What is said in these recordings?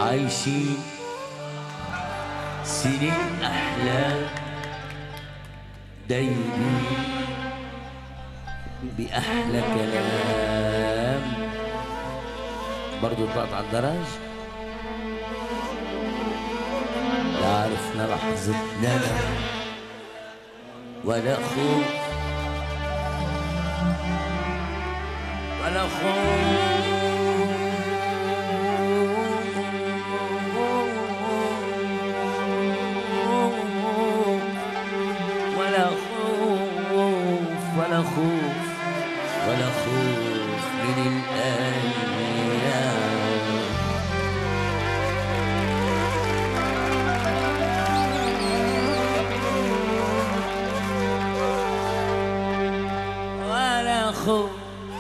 عايشين سنين أحلام دايبين بأحلى كلام برضو طلعت على الدرج لا عرفنا لحظة ندم ولا خوف ولا خوف ولا خوف ولا خوف ولا خوف من الأيام ولا خوف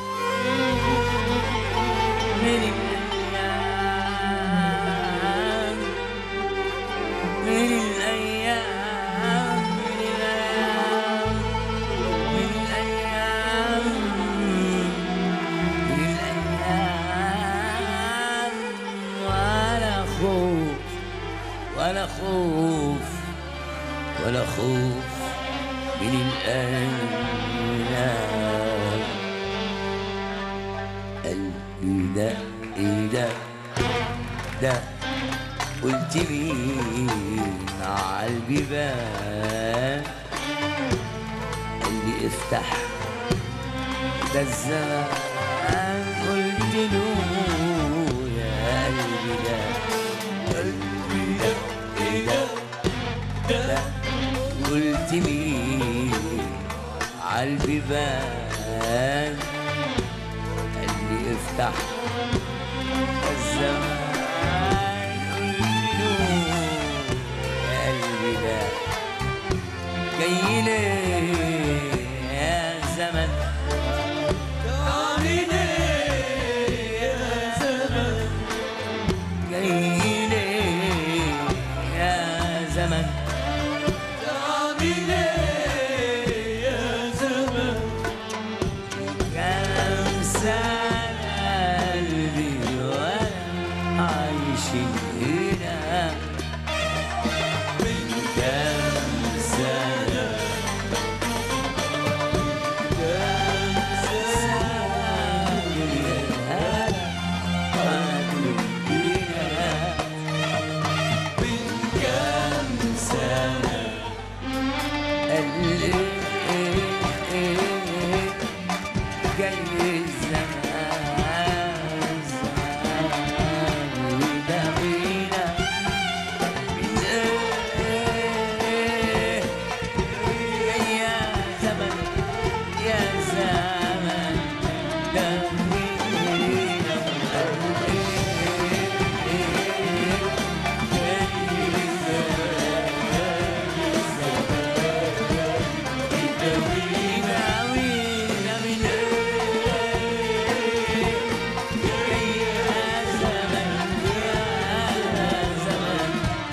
من الأيام من الأيام من الأيام من الأيام من الأيام ولا خوف ولا خوف ولا خوف من الأيام قلبي ده إيه ده ده قلت مين عالبيبان قال لي افتح ده الزمان قلت له يا قلبي ده قلبي ده إيه ده ده قلت مين عالبيبان قال لي افتح الزمان قلت له يا قلبي ده جاي ليه يا زمن جاي ليه يا زمن كم سنة قلبي وأنا عايش هنا من كم سنة كم سنة يا هلا هنا من كم سنة قال إيه إيه إيه جاي الزمان زمان وداوينا من ايه يا زمن يا زمن داوينا داوينا من ايه يا زمن يا زمن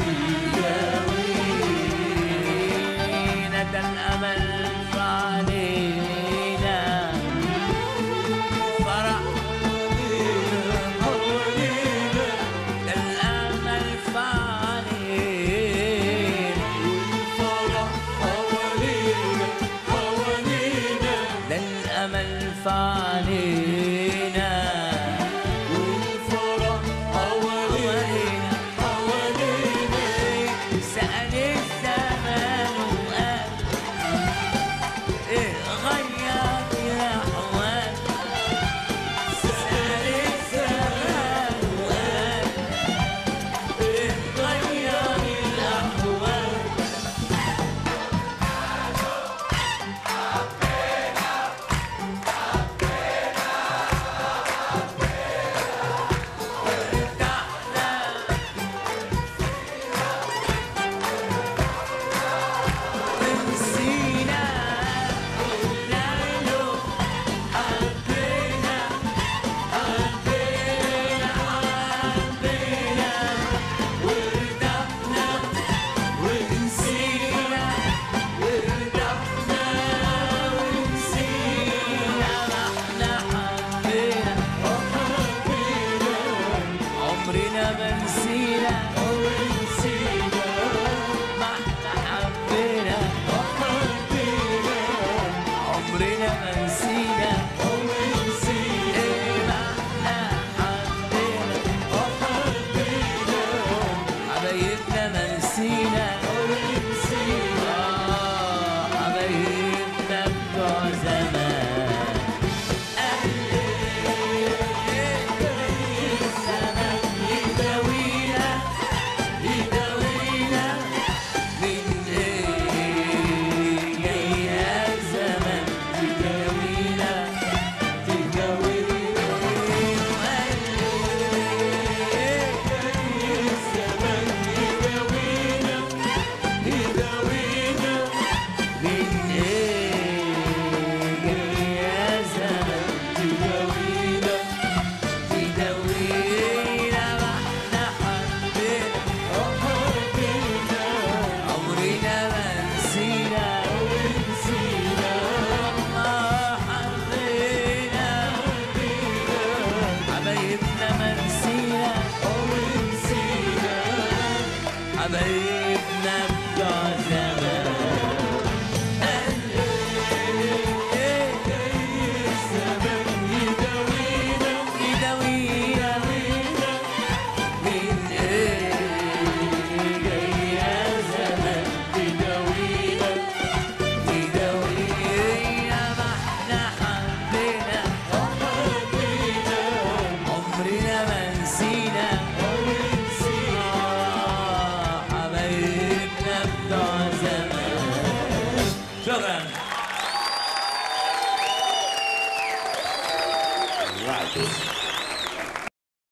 داوينا ده الامل فعلينا فرح ده الامل فعلينا ده الامل فعلينا والفرح حوالينا حوالينا سأل الزمان وقال ايه غير الاحوال سأل الزمان وقال ايه غير الاحوال نسينا نعلو حبينا حبينا حبينا وارتحنا ونسينا ارتحنا ونسينا ما احنا حبينا عمرنا ما